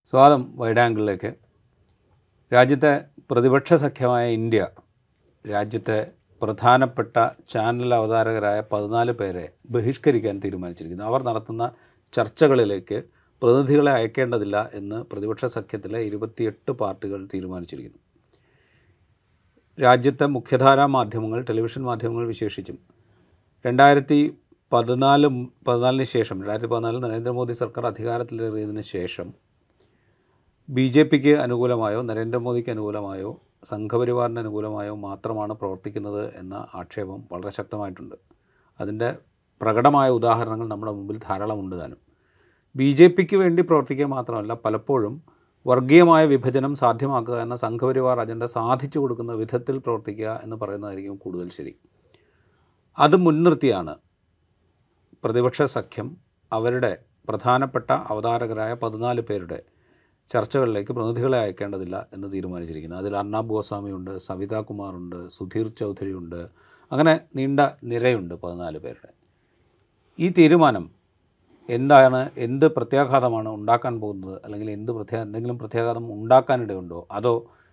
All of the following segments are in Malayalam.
സ്വാഗതം വൈഡ് ആംഗിളിലേക്ക് രാജ്യത്തെ പ്രതിപക്ഷ സഖ്യമായ ഇന്ത്യ രാജ്യത്തെ പ്രധാനപ്പെട്ട ചാനൽ അവതാരകരായ പതിനാല് പേരെ ബഹിഷ്കരിക്കാൻ തീരുമാനിച്ചിരിക്കുന്നു അവർ നടത്തുന്ന ചർച്ചകളിലേക്ക് പ്രതിനിധികളെ അയക്കേണ്ടതില്ല എന്ന് പ്രതിപക്ഷ സഖ്യത്തിലെ ഇരുപത്തിയെട്ട് പാർട്ടികൾ തീരുമാനിച്ചിരിക്കുന്നു രാജ്യത്തെ മുഖ്യധാരാ മാധ്യമങ്ങൾ ടെലിവിഷൻ മാധ്യമങ്ങൾ വിശേഷിച്ചും രണ്ടായിരത്തി പതിനാല് പതിനാലിന് ശേഷം രണ്ടായിരത്തി പതിനാലിൽ നരേന്ദ്രമോദി സർക്കാർ അധികാരത്തിലേറിയതിന് ശേഷം ബി ജെ പിക്ക് അനുകൂലമായോ നരേന്ദ്രമോദിക്ക് അനുകൂലമായോ സംഘപരിവാറിന് അനുകൂലമായോ മാത്രമാണ് പ്രവർത്തിക്കുന്നത് എന്ന ആക്ഷേപം വളരെ ശക്തമായിട്ടുണ്ട് അതിൻ്റെ പ്രകടമായ ഉദാഹരണങ്ങൾ നമ്മുടെ മുമ്പിൽ ധാരാളമുണ്ട് താനും ബി ജെ പിക്ക് വേണ്ടി പ്രവർത്തിക്കുക മാത്രമല്ല പലപ്പോഴും വർഗീയമായ വിഭജനം സാധ്യമാക്കുക എന്ന സംഘപരിവാർ അജണ്ട സാധിച്ചു കൊടുക്കുന്ന വിധത്തിൽ പ്രവർത്തിക്കുക എന്ന് പറയുന്നതായിരിക്കും കൂടുതൽ ശരി അത് മുൻനിർത്തിയാണ് പ്രതിപക്ഷ സഖ്യം അവരുടെ പ്രധാനപ്പെട്ട അവതാരകരായ പതിനാല് പേരുടെ ചർച്ചകളിലേക്ക് പ്രതിനിധികളെ അയക്കേണ്ടതില്ല എന്ന് തീരുമാനിച്ചിരിക്കുന്നത് അതിൽ അർണാബ് ഗോസ്വാമിയുണ്ട് സവിതാ കുമാറുണ്ട് സുധീർ ചൗധരിയുണ്ട് അങ്ങനെ നീണ്ട നിരയുണ്ട് പതിനാല് പേരുടെ ഈ തീരുമാനം എന്താണ് എന്ത് പ്രത്യാഘാതമാണ് ഉണ്ടാക്കാൻ പോകുന്നത് അല്ലെങ്കിൽ എന്ത് പ്രത്യാ എന്തെങ്കിലും പ്രത്യാഘാതം ഉണ്ടാക്കാനിടയുണ്ടോ അതോ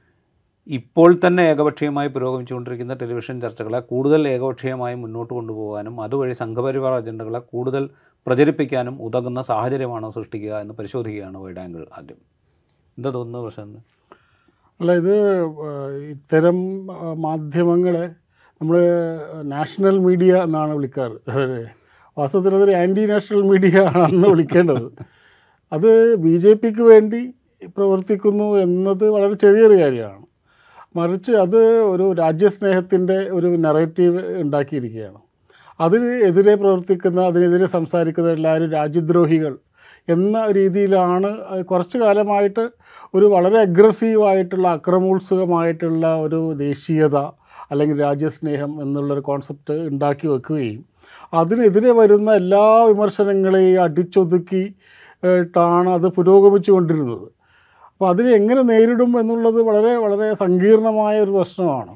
ഇപ്പോൾ തന്നെ ഏകപക്ഷീയമായി പുരോഗമിച്ചുകൊണ്ടിരിക്കുന്ന ടെലിവിഷൻ ചർച്ചകളെ കൂടുതൽ ഏകപക്ഷീയമായി മുന്നോട്ട് കൊണ്ടുപോകാനും അതുവഴി സംഘപരിവാർ അജണ്ടകളെ കൂടുതൽ പ്രചരിപ്പിക്കാനും ഉതകുന്ന സാഹചര്യമാണോ സൃഷ്ടിക്കുക എന്ന് പരിശോധിക്കുകയാണ് വൈഡ് ആംഗിൾ ആദ്യം എന്താ തോന്നുന്നത് പ്രശ്നം അല്ല ഇത് ഏഹ്, ഇത്തരം ആ, മാധ്യമങ്ങളെ നമ്മൾ നാഷണൽ മീഡിയ എന്നാണ് വിളിക്കാറ് അവര് വാസ്തവത്തിൽ അതൊരു ആൻറ്റി നാഷണൽ മീഡിയ ആണെന്ന് വിളിക്കേണ്ടത് അത് ബി ജെ പിക്ക് വേണ്ടി പ്രവർത്തിക്കുന്നു എന്നത് വളരെ ചെറിയൊരു കാര്യമാണ് മറിച്ച് അത് ഒരു രാജ്യസ്നേഹത്തിൻ്റെ ഒരു നെറേറ്റീവ് ഉണ്ടാക്കിയിരിക്കുകയാണ് അതിന് എതിരെ പ്രവർത്തിക്കുന്ന അതിനെതിരെ സംസാരിക്കുന്ന എല്ലാവരും രാജ്യദ്രോഹികൾ എന്ന രീതിയിലാണ് അത് കുറച്ച് കാലമായിട്ട് ഒരു വളരെ അഗ്രസീവായിട്ടുള്ള അക്രമോത്സുകമായിട്ടുള്ള ഒരു ദേശീയത അല്ലെങ്കിൽ രാജ്യസ്നേഹം എന്നുള്ളൊരു കോൺസെപ്റ്റ് ഉണ്ടാക്കി വെക്കുകയും അതിനെതിരെ വരുന്ന എല്ലാ വിമർശനങ്ങളെയും അടിച്ചൊതുക്കി ട്ടാണ് അത് പുരോഗമിച്ചു കൊണ്ടിരുന്നത് അപ്പോൾ അതിനെ എങ്ങനെ നേരിടും എന്നുള്ളത് വളരെ വളരെ സങ്കീർണമായ ഒരു പ്രശ്നമാണ്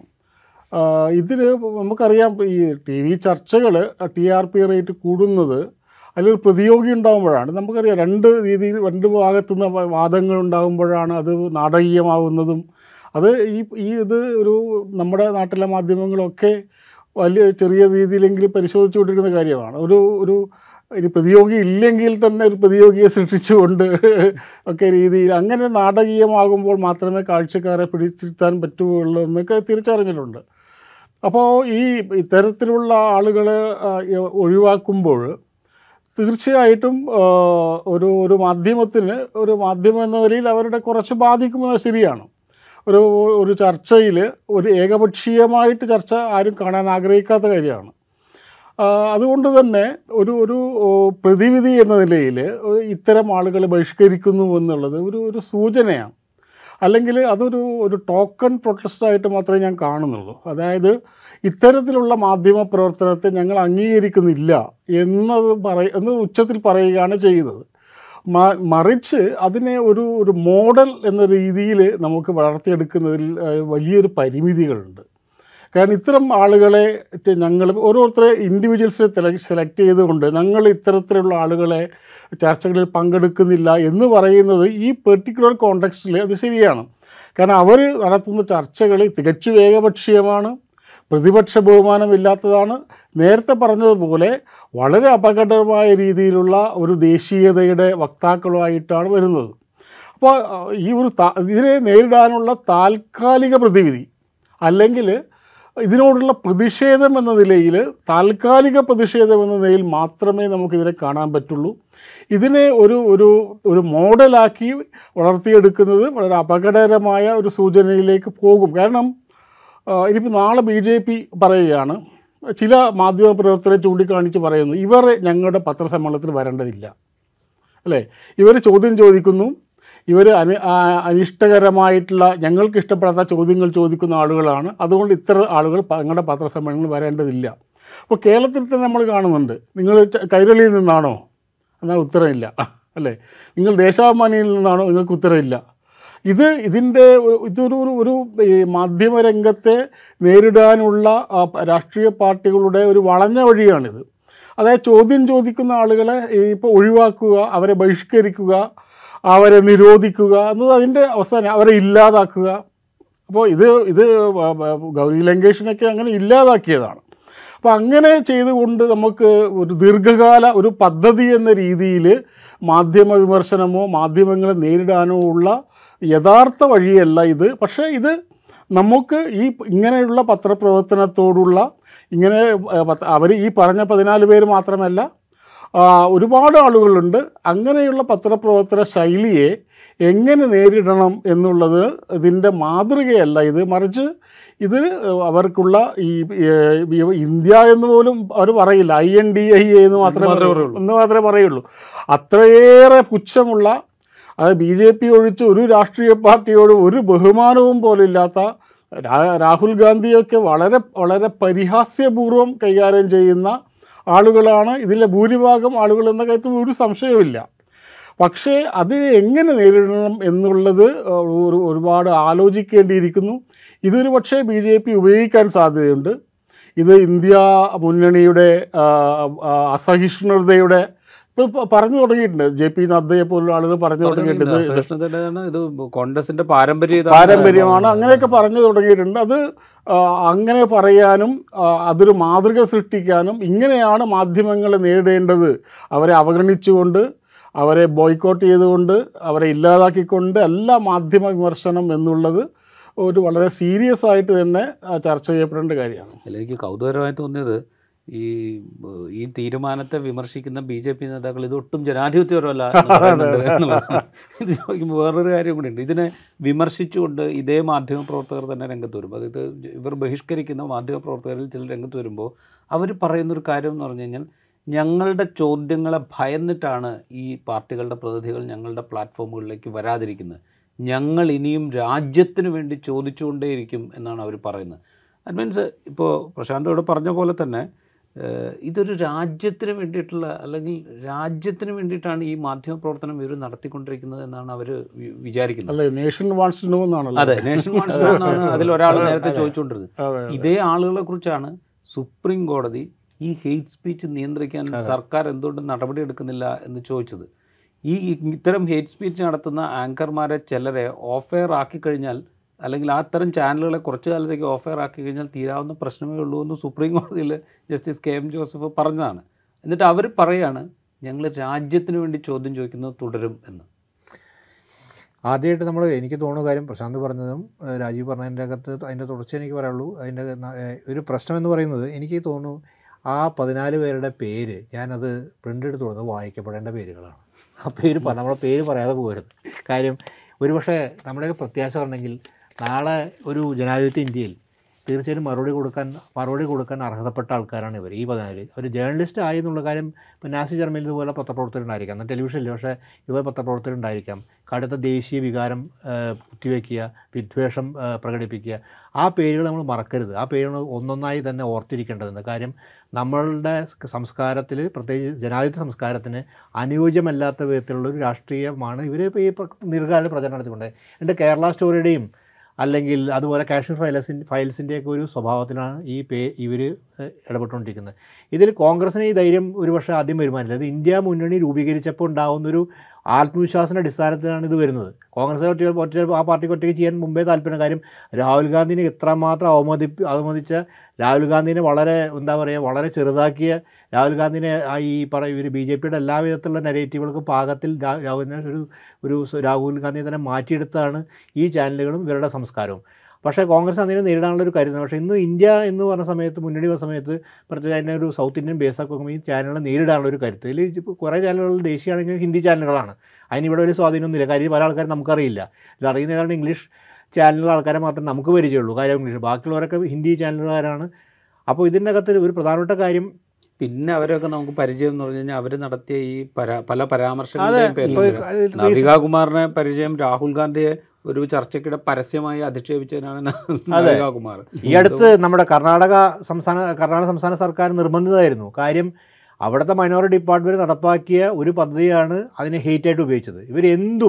ആഹ് ഇതിന് നമുക്കറിയാം ഈ ടി വി ചർച്ചകൾ ടി ആർ പി റേറ്റ് കൂടുന്നത് അതിലൊരു പ്രതിയോഗി ഉണ്ടാകുമ്പോഴാണ് നമുക്കറിയാം രണ്ട് രീതിയിൽ രണ്ട് ഭാഗത്തുനിന്ന് വാദങ്ങൾ ഉണ്ടാകുമ്പോഴാണ് അത് നാടകീയമാവുന്നതും അത് ഈ ഈ ഇത് ഒരു നമ്മുടെ നാട്ടിലെ മാധ്യമങ്ങളൊക്കെ വലിയ ചെറിയ രീതിയിലെങ്കിലും പരിശോധിച്ചുകൊണ്ടിരിക്കുന്ന കാര്യമാണ് ഒരു ഒരു ഇനി പ്രതിയോഗി ഇല്ലെങ്കിൽ തന്നെ ഒരു പ്രതിയോഗിയെ സൃഷ്ടിച്ചുകൊണ്ട് ഒക്കെ രീതിയിൽ അങ്ങനെ നാടകീയമാകുമ്പോൾ മാത്രമേ കാഴ്ചക്കാരെ പിടിച്ചിരുത്താൻ പറ്റുകയുള്ളൂ എന്നൊക്കെ തിരിച്ചറിഞ്ഞിട്ടുണ്ട് അപ്പോൾ ഈ ഇത്തരത്തിലുള്ള ആളുകളെ ആ, ഈ ഒഴിവാക്കുമ്പോൾ തീർച്ചയായിട്ടും ആ, ഒരു ഒരു മാധ്യമത്തിന് ഒരു മാധ്യമം എന്ന നിലയിൽ അവരുടെ കുറച്ച് ബാധിക്കുന്നത് ശരിയാണ് ഒരു ഒരു ചർച്ചയിൽ ഒരു ഏകപക്ഷീയമായിട്ട് ചർച്ച ആരും കാണാൻ ആഗ്രഹിക്കാത്ത കാര്യമാണ് ആ, അതുകൊണ്ട് തന്നെ ഒരു ഒരു ഓ, പ്രതിവിധി എന്ന നിലയിൽ ഇത്തരം ആളുകളെ ബഹിഷ്കരിക്കുന്നു എന്നുള്ളത് ഒരു ഒരു സൂചനയാണ് അല്ലെങ്കിൽ അതൊരു ഒരു ടോക്കൺ പ്രൊട്ടസ്റ്റായിട്ട് മാത്രമേ ഞാൻ കാണുന്നുള്ളൂ അതായത് ഇത്തരത്തിലുള്ള മാധ്യമ പ്രവർത്തനത്തെ ഞങ്ങൾ അംഗീകരിക്കുന്നില്ല എന്നത് പറയ എന്ന് ഉച്ചത്തിൽ പറയുകയാണ് ചെയ്യുന്നത് മ- മറിച്ച് അതിനെ ഒരു ഒരു മോഡൽ എന്ന രീതിയിൽ നമുക്ക് വളർത്തിയെടുക്കുന്നതിൽ ഏഹ്, വലിയൊരു പരിമിതികളുണ്ട് കാരണം ഇത്തരം ആളുകളെ ഞങ്ങൾ ഓരോരുത്തരെ ഇൻഡിവിജ്വൽസിനെ സെലക്ട് ചെയ്തുകൊണ്ട് ഞങ്ങൾ ഇത്തരത്തിലുള്ള ആളുകളെ ചർച്ചകളിൽ പങ്കെടുക്കുന്നില്ല എന്ന് പറയുന്നത് ഈ പെർട്ടിക്കുലർ കോണ്ടെക്സ്റ്റിൽ അത് ശരിയാണ് കാരണം അവർ നടത്തുന്ന ചർച്ചകൾ തികച്ചും ഏകപക്ഷീയമാണ് പ്രതിപക്ഷ ബഹുമാനമില്ലാത്തതാണ് നേരത്തെ പറഞ്ഞതുപോലെ വളരെ അപകടമായ രീതിയിലുള്ള ഒരു ദേശീയതയുടെ വക്താക്കളുമായിട്ടാണ് വരുന്നത് അപ്പോൾ അഹ്, ഈ ഒരു താ- ഇതിനെ നേരിടാനുള്ള താൽക്കാലിക പ്രതിവിധി അല്ലെങ്കിൽ ഇതിനോടുള്ള പ്രതിഷേധം എന്ന നിലയിൽ താൽക്കാലിക പ്രതിഷേധം എന്ന നിലയിൽ മാത്രമേ നമുക്കിതിനെ കാണാൻ പറ്റുള്ളൂ ഇതിനെ ഒരു ഒരു ഒരു മോഡലാക്കി വളർത്തിയെടുക്കുന്നത് വളരെ അപകടകരമായ ഒരു സൂചനയിലേക്ക് പോകും കാരണം ഇനിയിപ്പോൾ നാളെ ബി ജെ പി പറയുകയാണ് ചില മാധ്യമ പ്രവർത്തകരെ ചൂണ്ടിക്കാണിച്ച് പറയുന്നു ഇവർ ഞങ്ങളുടെ പത്രസമ്മേളനത്തിൽ വരേണ്ടതില്ല അല്ലേ ഇവർ ചോദ്യം ചോദിക്കുന്നു ഇവർ അനി ആ- അനിഷ്ടകരമായിട്ടുള്ള ഞങ്ങൾക്ക് ഇഷ്ടപ്പെടാത്ത ചോദ്യങ്ങൾ ചോദിക്കുന്ന ആളുകളാണ് അതുകൊണ്ട് ഇത്ര ആളുകൾ പ- ഞങ്ങളുടെ പത്രസമ്മേളനങ്ങളിൽ വരേണ്ടതില്ല അപ്പോൾ കേരളത്തിൽ തന്നെ നമ്മൾ കാണുന്നുണ്ട് നിങ്ങൾ ച- കൈരളിയിൽ നിന്നാണോ എന്നാൽ ഉത്തരമില്ല അല്ലേ നിങ്ങൾ ദേശാഭിമാനിയിൽ നിന്നാണോ നിങ്ങൾക്ക് ഉത്തരമില്ല ഇത് ഇതിൻ്റെ ഒരു- ഇതൊരു ഒരു ഒരു ഈ മാധ്യമരംഗത്തെ നേരിടാനുള്ള ആ, രാഷ്ട്രീയ പാർട്ടികളുടെ ഒരു വളഞ്ഞ വഴിയാണിത് അതായത് ചോദ്യം ചോദിക്കുന്ന ആളുകളെ ഇപ്പോൾ ഒഴിവാക്കുക അവരെ ബഹിഷ്കരിക്കുക അവരെ നിരോധിക്കുക എന്നത് അതിൻ്റെ അവസാനം അവരെ ഇല്ലാതാക്കുക അപ്പോൾ ഇത് ഇത് വ- വ- ഗൗരി ലങ്കേഷിനൊക്കെ അങ്ങനെ ഇല്ലാതാക്കിയതാണ് അപ്പോൾ അങ്ങനെ ചെയ്തുകൊണ്ട് നമുക്ക് ഒരു ദീർഘകാല ഒരു പദ്ധതി എന്ന രീതിയിൽ മാധ്യമ വിമർശനമോ മാധ്യമങ്ങളെ നേരിടാനോ ഉള്ള യഥാർത്ഥ വഴിയല്ല ഇത് പക്ഷേ ഇത് നമുക്ക് ഈ ഇങ്ങനെയുള്ള പത്രപ്രവർത്തനത്തോടുള്ള ഇങ്ങനെ അവർ ഈ പറഞ്ഞ പതിനാല് പേര് മാത്രമല്ല ആ, ഒരുപാട് ആളുകളുണ്ട് അങ്ങനെയുള്ള പത്രപ്രവർത്തന ശൈലിയെ എങ്ങനെ നേരിടണം എന്നുള്ളത് ഇതിൻ്റെ മാതൃകയല്ല ഇത് മറിച്ച് ഇത് അവർക്കുള്ള ഈ ഈ ഇന്ത്യ എന്ന് പോലും അവർ പറയില്ല ഐ എൻ ഡി ഐ എന്ന് മാത്രമേ മാത്രമേ പറയുള്ളൂ എന്ന് മാത്രമേ പറയുള്ളൂ അത്രയേറെ പുച്ഛമുള്ള അത് ബി ജെ പി ഒഴിച്ച് ഒരു രാഷ്ട്രീയ പാർട്ടിയോട് ഒരു ബഹുമാനവും പോലില്ലാത്ത രാ- രാഹുൽ ഗാന്ധിയൊക്കെ വളരെ വളരെ പരിഹാസ്യപൂർവ്വം കൈകാര്യം ചെയ്യുന്ന ആളുകളാണ് ഇതിലെ ഭൂരിഭാഗം ആളുകൾ എന്ന കാര്യത്തിൽ ഒരു സംശയവുമില്ല പക്ഷേ അത് എങ്ങനെ നേരിടണം എന്നുള്ളത് ഒരു ഒരുപാട് ആലോചിക്കേണ്ടിയിരിക്കുന്നു ഇതൊരു പക്ഷേ ബി ജെ പി ഉപയോഗിക്കാൻ സാധ്യതയുണ്ട് ഇത് ഇന്ത്യ മുന്നണിയുടെ ആ, ആ, അസഹിഷ്ണുതയുടെ ഇപ്പോൾ പറഞ്ഞു തുടങ്ങിയിട്ടുണ്ട് ജെ പി നദ്ദയെ പോലുള്ള ആളുകൾ പറഞ്ഞു തുടങ്ങിയിട്ടുണ്ട് ഇത് സഹിഷ്ണുതയുടേതാണ് ഇത് കോൺഗ്രസിന്റെ പാരമ്പര്യം ഇതാണ്. പാരമ്പര്യമാണ് അങ്ങനെയൊക്കെ പറഞ്ഞു തുടങ്ങിയിട്ടുണ്ട് അത് ആ, അങ്ങനെ പറയാനും ആ, അതൊരു മാതൃക സൃഷ്ടിക്കാനും ഇങ്ങനെയാണ് മാധ്യമങ്ങളെ നേരിടേണ്ടത് അവരെ അവഗണിച്ചുകൊണ്ട് അവരെ ബോയ്ക്കോട്ട് ചെയ്തുകൊണ്ട് അവരെ ഇല്ലാതാക്കിക്കൊണ്ട് അല്ല മാധ്യമ വിമർശനം എന്നുള്ളത് ഒരു വളരെ സീരിയസ് ആയിട്ട് തന്നെ ആ, ചർച്ച ചെയ്യപ്പെടേണ്ട കാര്യമാണ് അല്ല എനിക്ക് കൗതുകരമായി തോന്നിയത് ഈ ഏഹ്, ഈ തീരുമാനത്തെ വിമർശിക്കുന്ന ബി ജെ പി നേതാക്കൾ ഇത് ഒട്ടും ജനാധിപത്യപരമല്ല എന്ന് പറയുന്നുണ്ട് എന്നുള്ളതാണ്. ഇത് ചോദിക്കുമ്പോൾ വേറൊരു കാര്യം കൂടി ഉണ്ട് ഇതിനെ വിമർശിച്ചുകൊണ്ട് ഇതേ മാധ്യമ പ്രവർത്തകർ തന്നെ രംഗത്ത് വരും അതായത് ഇവർ ബഹിഷ്കരിക്കുന്ന മാധ്യമ പ്രവർത്തകരിൽ ചില രംഗത്ത് വരുമ്പോൾ അവർ പറയുന്നൊരു കാര്യം എന്ന് പറഞ്ഞു കഴിഞ്ഞാൽ ഞങ്ങളുടെ ചോദ്യങ്ങളെ ഭയന്നിട്ടാണ് ഈ പാർട്ടികളുടെ പ്രതിനിധികൾ ഞങ്ങളുടെ പ്ലാറ്റ്ഫോമുകളിലേക്ക് വരാതിരിക്കുന്നത് ഞങ്ങൾ ഇനിയും രാജ്യത്തിന് വേണ്ടി ചോദിച്ചുകൊണ്ടേയിരിക്കും എന്നാണ് അവർ പറയുന്നത് അത് മീൻസ് ഇപ്പോൾ പ്രശാന്ത് ഇവിടെ പറഞ്ഞ പോലെ തന്നെ ഏഹ്, ഇതൊരു രാജ്യത്തിന് വേണ്ടിയിട്ടുള്ള അല്ലെങ്കിൽ രാജ്യത്തിന് വേണ്ടിയിട്ടാണ് ഈ മാധ്യമ പ്രവർത്തനം ഇവർ നടത്തിക്കൊണ്ടിരിക്കുന്നത് എന്നാണ് അവർ വിചാരിക്കുന്നത് അല്ലേ നേഷൻ വാണ്ട്സ് ടു നോ എന്നാണല്ലോ അതെ നേഷൻ വാൺസ് എന്നാണ് അതിൽ ഒരാൾ നേരത്തെ ചോദിച്ചുകൊണ്ടിരുന്നത് അതെ ഇതേ ആളുകളെ കുറിച്ചാണ് സുപ്രീം കോടതി ഈ ഹെയ്റ്റ് സ്പീച്ച് നിയന്ത്രിക്കാൻ സർക്കാർ എന്തുകൊണ്ട് നടപടി എടുക്കുന്നില്ല എന്ന് ചോദിച്ചത് ഈ ഇത്തരം ഹെയ്റ്റ് സ്പീച്ച് നടത്തുന്ന ആങ്കർമാരെ ചിലരെ ഓഫ് എയർ ആക്കി കഴിഞ്ഞാൽ അല്ലെങ്കിൽ ആ തരം ചാനലുകളെ കുറച്ചു കാലത്തേക്ക് ഓഫ് എയർ ആക്കി കഴിഞ്ഞാൽ തീരാവുന്ന പ്രശ്നമേ ഉള്ളൂ എന്ന് സുപ്രീം കോടതിയിൽ ജസ്റ്റിസ് കെ എം ജോസഫ് പറഞ്ഞതാണ് എന്നിട്ട് അവർ പറയാണ് ഞങ്ങൾ രാജ്യത്തിന് വേണ്ടി ചോദ്യം ചോദിക്കുന്നത് തുടരും എന്ന് ആദ്യമായിട്ട് നമ്മൾ എനിക്ക് തോന്നുന്ന കാര്യം പ്രശാന്ത് പറഞ്ഞതും ഏഹ് രാജീവ് പറഞ്ഞതിൻ്റെ അകത്ത് അതിൻ്റെ തുടർച്ച എനിക്ക് പറയാനുള്ളൂ അതിൻ്റെ ന- ഏഹ് ഒരു പ്രശ്നം എന്ന് പറയുന്നത് എനിക്ക് തോന്നുന്നു ആ പതിനാല് പേരുടെ പേര് ഞാനത് പ്രിൻ്റ് എടുത്ത് കൊടുത്ത് വായിക്കപ്പെടേണ്ട പേരുകളാണ് ആ പേര് പറ നമ്മളെ പേര് പറയാതെ പോകരുത് കാര്യം ഒരുപക്ഷെ നമ്മുടെയൊക്കെ പ്രത്യാശ ഉണ്ടെങ്കിൽ നാളെ ഒരു ജനാധിപത്യ ഇന്ത്യയിൽ തീർച്ചയായും മറുപടി കൊടുക്കാൻ മറുപടി കൊടുക്കാൻ അർഹതപ്പെട്ട ആൾക്കാരാണ് ഇവർ ഈ പതിനാല് ഒരു ജേർണലിസ്റ്റ് ആയി എന്നുള്ള കാര്യം ഇപ്പോൾ നാസി ജർമ്മനിൽ ഇതുപോലെ പത്രപ്രവർത്തകരുണ്ടായിരിക്കാം എന്നാൽ ടെലിവിഷനിൽ പക്ഷേ ഇവർ പത്രപ്രവർത്തകരുണ്ടായിരിക്കാം കടുത്ത ദേശീയ വികാരം ആ, കുത്തിവെക്കുക വിദ്വേഷം ആ, പ്രകടിപ്പിക്കുക ആ പേരുകൾ നമ്മൾ മറക്കരുത് ആ പേരുകൾ ഒന്നൊന്നായി തന്നെ ഓർത്തിരിക്കേണ്ടതുണ്ട് കാര്യം നമ്മളുടെ സംസ്കാരത്തിൽ പ്രത്യേകിച്ച് ജനാധിപത്യ സംസ്കാരത്തിന് അനുയോജ്യമല്ലാത്ത വിധത്തിലുള്ള ഒരു രാഷ്ട്രീയമാണ് ഇവർ ഇപ്പോൾ ഈ പ്ര- ദീർഘകാല പ്രചരണം നടത്തിക്കൊണ്ട് എൻ്റെ കേരള സ്റ്റോറിയുടെയും അല്ലെങ്കിൽ അതുപോലെ കാശ്മീർ ഫയൽസിൻ ഫയൽസിൻ്റെയൊക്കെ ഒരു സ്വഭാവത്തിലാണ് ഈ പേ ഇവർ ഇടപെട്ടുകൊണ്ടിരിക്കുന്നത് ഇതിൽ കോൺഗ്രസിന് ഈ ധൈര്യം ഒരുപക്ഷെ ആദ്യം വരുമാനില്ല ഇത് ഇന്ത്യ മുന്നണി രൂപീകരിച്ചപ്പോൾ ഉണ്ടാകുന്നൊരു ആത്മവിശ്വാസത്തിൻ്റെ അടിസ്ഥാനത്തിലാണ് ഇത് വരുന്നത് കോൺഗ്രസ് ഒറ്റ ഒറ്റ ആ പാർട്ടിക്ക് ഒറ്റയ്ക്ക് ചെയ്യാൻ മുമ്പേ താല്പര്യം കാര്യം രാഹുൽ ഗാന്ധിനെ ഇത്രമാത്രം അവമതി അവമതിച്ച രാഹുൽ ഗാന്ധിനെ വളരെ എന്താ പറയുക വളരെ ചെറുതാക്കിയ രാഹുൽ ഗാന്ധിനെ ആ ഈ പറ ഇവർ ബി ജെ പിയുടെ എല്ലാ വിധത്തിലുള്ള നെഗറ്റീവുകൾക്കും പാകത്തിൽ രാ- രാഹുലിനെ ഒരു ഒരു സ- രാഹുൽ ഗാന്ധിയെ തന്നെ മാറ്റിയെടുത്താണ് ഈ ചാനലുകളും ഇവരുടെ സംസ്കാരവും പക്ഷേ കോൺഗ്രസ് അതിനെ നേരിടാനുള്ള ഒരു കരുതുന്നത് പക്ഷേ ഇന്ന് ഇന്ത്യ എന്ന് പറഞ്ഞ സമയത്ത് മുന്നണി വന്ന സമയത്ത് പ്രത്യേകിച്ച് അതിനെ ഒരു സൗത്ത് ഇന്ത്യൻ ബേസാക്കി നോക്കുമ്പോൾ ഈ ചാനലുകളെ നേരിടാനുള്ള ഒരു കരുത്ത് ഇതിൽ ഇപ്പോൾ കുറേ ചാനലുകൾ ദേശീയമാണെങ്കിൽ ഹിന്ദി ചാനലുകളാണ് അതിന് ഇവിടെ വലിയ സ്വാധീനമൊന്നുമില്ല കാര്യം പല ആൾക്കാരും നമുക്കറിയില്ല ഇതിൽ അറിയുന്ന ഏതാണ്ട് ഇംഗ്ലീഷ് ചാനലുകൾ ആൾക്കാരെ മാത്രമേ നമുക്ക് പരിചയമുള്ളൂ കാര്യം ഇംഗ്ലീഷ് ബാക്കിയുള്ളവരൊക്കെ ഹിന്ദി ചാനലുകാരാണ് അപ്പോൾ ഇതിനകത്ത് ഒരു പ്രധാനപ്പെട്ട കാര്യം പിന്നെ അവരൊക്കെ നമുക്ക് പരിചയം എന്ന് പറഞ്ഞു കഴിഞ്ഞാൽ അവർ നടത്തിയ ഈ പരാ പല അതെ പരാമർശങ്ങളുടെയും പേരിൽ ഇപ്പോൾ വരാം. നവികാകുമാറിനെ പരിചയം രാഹുൽ ഗാന്ധിയെ ഒരു ചർച്ചയ്ക്കിടെ പരസ്യമായി അധിക്ഷേപിച്ചതിനാണ് നവികാകുമാർ ഈ അടുത്ത് നമ്മുടെ കർണാടക സംസ്ഥാന കർണാടക സംസ്ഥാന സർക്കാർ നിർബന്ധിതമായിരുന്നു കാര്യം അവിടുത്തെ മൈനോറിറ്റി ഡിപ്പാർട്ട്മെൻറ്റ് നടപ്പാക്കിയ ഒരു പദ്ധതിയാണ് അതിനെ ഹെയ്റ്റായിട്ട് ഉപയോഗിച്ചത് ഇവർ എന്തും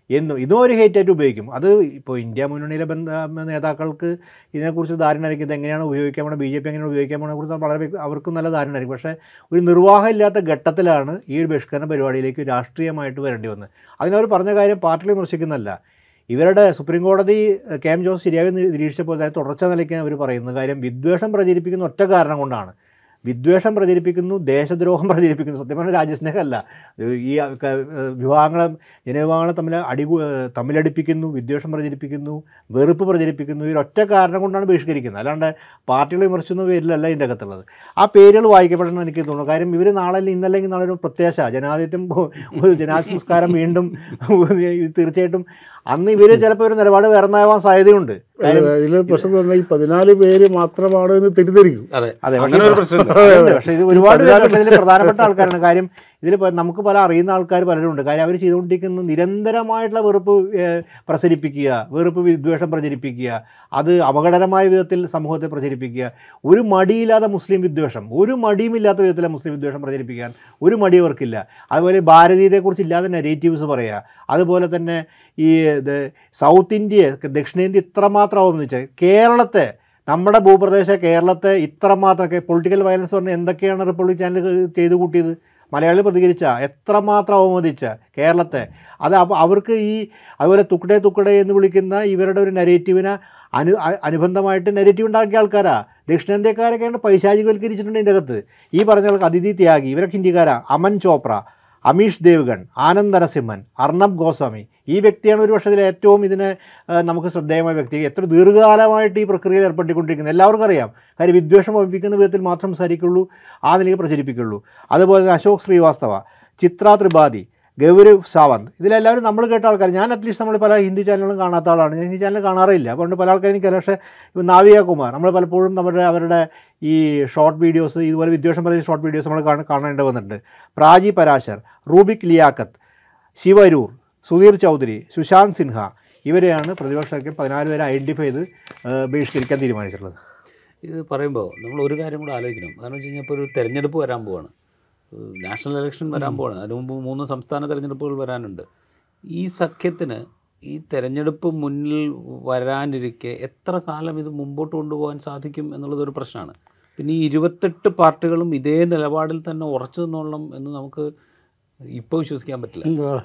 എന്നും ഇതും ഒരു ഹേറ്റായിട്ട് ഉപയോഗിക്കും അത് ഇപ്പോൾ ഇന്ത്യ മുന്നണിയിലെ ബന്ധ നേതാക്കൾക്ക് ഇതിനെക്കുറിച്ച് ധാരണ ആയിരിക്കും ഇത് എങ്ങനെയാണ് ഉപയോഗിക്കാൻ പോണത് ബി ജെ പി എങ്ങനെ ഉപയോഗിക്കാൻ പോണെ കുറിച്ച് വളരെ വ്യക്ത- അവർക്കും നല്ല ധാരണ ആയിരിക്കും പക്ഷേ ഒരു നിർവാഹം ഇല്ലാത്ത ഘട്ടത്തിലാണ് ഈ ഒരു ബഹിഷ്കരണ പരിപാടിയിലേക്ക് രാഷ്ട്രീയമായിട്ട് വരേണ്ടി വന്നത് അതിനവർ പറഞ്ഞ കാര്യം പാർട്ടിയിൽ വിമർശിക്കുന്നല്ല ഇവരുടെ സുപ്രീം കോടതി കെ എം ജോസ് ശരിയായി നി- നിരീക്ഷിച്ചപ്പോൾ തന്നെ തുടർച്ച നിലയ്ക്ക് അവർ പറയുന്ന കാര്യം വിദ്വേഷം പ്രചരിപ്പിക്കുന്ന ഒറ്റ കാരണം കൊണ്ടാണ് വിദ്വേഷം പ്രചരിപ്പിക്കുന്നു ദേശദ്രോഹം പ്രചരിപ്പിക്കുന്നു സത്യം പറഞ്ഞാൽ രാജ്യസ്നേഹമല്ല ഈ ക- വിഭാഗങ്ങളെ ജനവിഭാഗങ്ങളെ തമ്മിൽ അടി തമ്മിലടിപ്പിക്കുന്നു വിദ്വേഷം പ്രചരിപ്പിക്കുന്നു വെറുപ്പ് പ്രചരിപ്പിക്കുന്നു ഈ ഒറ്റ കാരണം കൊണ്ടാണ് ബഹിഷ്കരിക്കുന്നത് അല്ലാണ്ട് പാർട്ടികൾ വിമർശിക്കുന്ന പേരിലല്ല ഇതിൻ്റെ അകത്തുള്ളത് ആ പേരുകൾ വായിക്കപ്പെടണമെന്ന് എനിക്ക് തോന്നുന്നു കാര്യം ഇവർ നാളെ ഇന്നല്ലെങ്കിൽ നാളെ ഒരു പ്രത്യാശ ജനാധിപത്യം പോ- ഒരു ജനാധിപത്യ സംസ്കാരം വീണ്ടും തീർച്ചയായിട്ടും അന്ന് ഇവർ ചിലപ്പോൾ ഒരു നിലപാട് വേറെന്നാവാൻ സാധ്യതയുണ്ട് കാര്യം ഇതിൽ പ്രശ്നം എന്ന് പറഞ്ഞാൽ ഈ പതിനാല് പേര് മാത്രമാണ് എന്ന് തെറ്റിദ്ധരിക്കും അതെ അതെ അങ്ങനെ ഒരു പ്രശ്നമുണ്ട് അതുണ്ട്. പക്ഷേ ഇത് ഒരുപാട് പേര് പക്ഷേ ഇതിൽ പ്രധാനപ്പെട്ട ആൾക്കാരാണ് കാര്യം ഇതിൽ നമുക്ക് പല അറിയുന്ന ആൾക്കാർ പലരും ഉണ്ട് കാര്യം അവർ ചെയ്തുകൊണ്ടിരിക്കുന്ന നിരന്തരമായിട്ടുള്ള വെറുപ്പ് ഏഹ്, പ്രസരിപ്പിക്കുക വെറുപ്പ് വിദ്വേഷം പ്രചരിപ്പിക്കുക അത് അപകടകരമായ വിധത്തിൽ സമൂഹത്തെ പ്രചരിപ്പിക്കുക ഒരു മടിയില്ലാതെ മുസ്ലിം വിദ്വേഷം ഒരു മടിയുമില്ലാത്ത വിധത്തിലെ മുസ്ലിം വിദ്വേഷം പ്രചരിപ്പിക്കാൻ ഒരു മടി അവർക്കില്ല അതുപോലെ ഭാരതീയതയെക്കുറിച്ച് ഇല്ലാതെ നെഗറ്റീവ്സ് പറയുക അതുപോലെ തന്നെ ഈ ഇത് സൗത്ത് ഇന്ത്യ ദക്ഷിണേന്ത്യ ഇത്രമാത്രമാകുമെന്ന് വെച്ചാൽ കേരളത്തെ നമ്മുടെ ഭൂപ്രദേശ കേരളത്തെ ഇത്രമാത്രമൊക്കെ പൊളിറ്റിക്കൽ വയലൻസ് പറഞ്ഞാൽ എന്തൊക്കെയാണ് റിപ്പബ്ലിക് ചാനൽ ചെയ്തു കൂട്ടിയത് മലയാളി പ്രതികരിച്ച എത്രമാത്രം അവമതിച്ച കേരളത്തെ അത് അപ്പോൾ അവർക്ക് ഈ അതുപോലെ തുക്കടെ തുക്കടെ എന്ന് വിളിക്കുന്ന ഇവരുടെ ഒരു നെരേറ്റീവിനെ അനു അ- അനുബന്ധമായിട്ട് നെരേറ്റീവ് ഉണ്ടാക്കിയ ആൾക്കാരാ ദക്ഷിണേന്ത്യക്കാരൊക്കെയാണ് പൈശാചികവൽക്കരിച്ചിട്ടുണ്ട് ഇതിൻ്റെ അകത്ത് ഈ പറഞ്ഞ ആൾക്ക് അതിഥി ത്യാഗി ഇവരൊക്കെ ഹിന്ദിക്കാരാ അമൻ ചോപ്ര അമീഷ് ദേവ്ഗൺ ആനന്ദ് നരസിംഹൻ അർണബ് ഗോസ്വാമി ഈ വ്യക്തിയാണ് ഒരു പക്ഷേ ഇതിൽ ഏറ്റവും ഇതിനെ ആ, നമുക്ക് ശ്രദ്ധേയമായ വ്യക്തി എത്ര ദീർഘകാലമായിട്ട് ഈ പ്രക്രിയയിൽ ഏർപ്പെട്ടിക്കൊണ്ടിരിക്കുന്നത് എല്ലാവർക്കും അറിയാം കാര്യം വിദ്വേഷം ഒഴിപ്പിക്കുന്ന വിധത്തിൽ മാത്രം സംസാരിക്കുള്ളൂ ആ നിലയിൽ പ്രചരിപ്പിക്കുള്ളൂ അതുപോലെ തന്നെ അശോക് ശ്രീവാസ്തവ ചിത്ര ത്രിപാഠി ഗൗരവ് സാവന്ത് ഇതിലെല്ലാവരും നമ്മൾ കേട്ട ആൾക്കാർ ഞാൻ അറ്റ്ലീസ്റ്റ് നമ്മൾ പല ഹിന്ദി ചാനലുകളും കാണാത്ത ആളാണ് ഞാൻ ഹിന്ദി ചാനൽ കാണാറില്ല അതുകൊണ്ട് പല ആൾക്കാരും എനിക്ക് പക്ഷേ ഇപ്പോൾ നാവിക കുമാർ നമ്മൾ പലപ്പോഴും നമ്മുടെ അവരുടെ ഈ ഷോർട്ട് വീഡിയോസ് ഇതുപോലെ വിദ്വേഷം പറയുന്ന ഷോർട്ട് വീഡിയോസ് നമ്മൾ കാണ കാണേണ്ടി വന്നിട്ടുണ്ട് പ്രാജി പരാശർ റൂബിക് ലിയാക്കത്ത് ശിവരൂർ സുധീർ ചൗധരി സുശാന്ത് സിൻഹ ഇവരെയാണ് പ്രതിപക്ഷമൊക്കെ പതിനാല് പേരെ ഐഡൻറ്റിഫൈ ചെയ്ത് ആ, ബഹിഷ്കരിക്കാൻ തീരുമാനിച്ചിട്ടുള്ളത് ഇത് പറയുമ്പോൾ നമ്മൾ ഒരു കാര്യം കൂടെ ആലോചിക്കണം കാരണം വെച്ച് കഴിഞ്ഞാൽ ഇപ്പോൾ ഒരു തെരഞ്ഞെടുപ്പ് വരാൻ പോവാണ് ഏഹ് നാഷണൽ ഇലക്ഷൻ വരാൻ പോവാണ് അതിന് മുമ്പ് മൂന്ന് സംസ്ഥാന തെരഞ്ഞെടുപ്പുകൾ വരാനുണ്ട് ഈ സഖ്യത്തിന് ഈ തെരഞ്ഞെടുപ്പ് മുന്നിൽ വരാനിരിക്കെ എത്ര കാലം ഇത് മുമ്പോട്ട് കൊണ്ടുപോകാൻ സാധിക്കും എന്നുള്ളതൊരു പ്രശ്നമാണ് പിന്നെ ഈ ഇരുപത്തെട്ട് പാർട്ടികളും ഇതേ നിലപാടിൽ തന്നെ ഉറച്ചു നിന്നോളണം എന്ന് നമുക്ക് ഇപ്പോൾ വിശ്വസിക്കാൻ പറ്റില്ല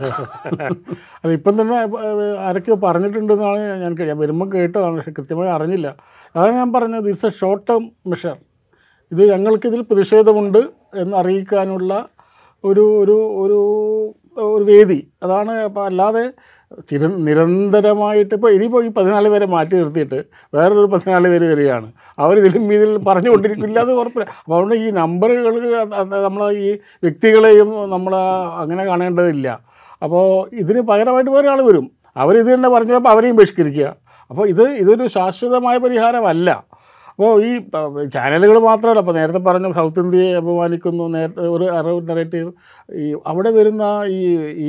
അത് ഇപ്പം തന്നെ ഏഹ്, ആരൊക്കെയോ പറഞ്ഞിട്ടുണ്ടെന്നാണ് ഞാൻ ഞാൻ വരുമ്പോൾ കേട്ടതാണ് പക്ഷെ കൃത്യമായി അറിഞ്ഞില്ല അതാണ് ഞാൻ പറഞ്ഞത് it's a short term measure ഇത് ഞങ്ങൾക്കിതിൽ പ്രതിഷേധമുണ്ട് എന്ന് അറിയിക്കാനുള്ള ഒരു ഒരു ഒരു ഒരു വേദി അതാണ് അപ്പോൾ അല്ലാതെ തിര നിരന്തരമായിട്ട് ഇപ്പോൾ ഇനിയിപ്പോൾ ഈ പതിനാല് പേരെ മാറ്റി നിർത്തിയിട്ട് വേറൊരു പതിനാല് പേര് വരികയാണ് അവരിതിലും ഇതിൽ പറഞ്ഞുകൊണ്ടിരിക്കില്ല അത് ഉറപ്പില്ല അപ്പോൾ അതുകൊണ്ട് ഈ നമ്പറുകൾ നമ്മൾ ഈ വ്യക്തികളെയും നമ്മൾ അങ്ങനെ കാണേണ്ടതില്ല അപ്പോൾ ഇതിന് പകരമായിട്ട് വേറെ ആൾ വരും അവരിത് തന്നെ പറഞ്ഞപ്പോൾ അവരെയും ബഹിഷ്കരിക്കുക അപ്പോൾ ഇത് ഇതൊരു ശാശ്വതമായ പരിഹാരമല്ല അപ്പോൾ ഈ ചാനലുകൾ മാത്രമല്ല അപ്പോൾ നേരത്തെ പറഞ്ഞ സൗത്ത് ഇന്ത്യയെ അപമാനിക്കുന്നു നേരത്തെ ഒരു അറവ് നെറേറ്റീവ് ഈ അവിടെ വരുന്ന ഈ ഈ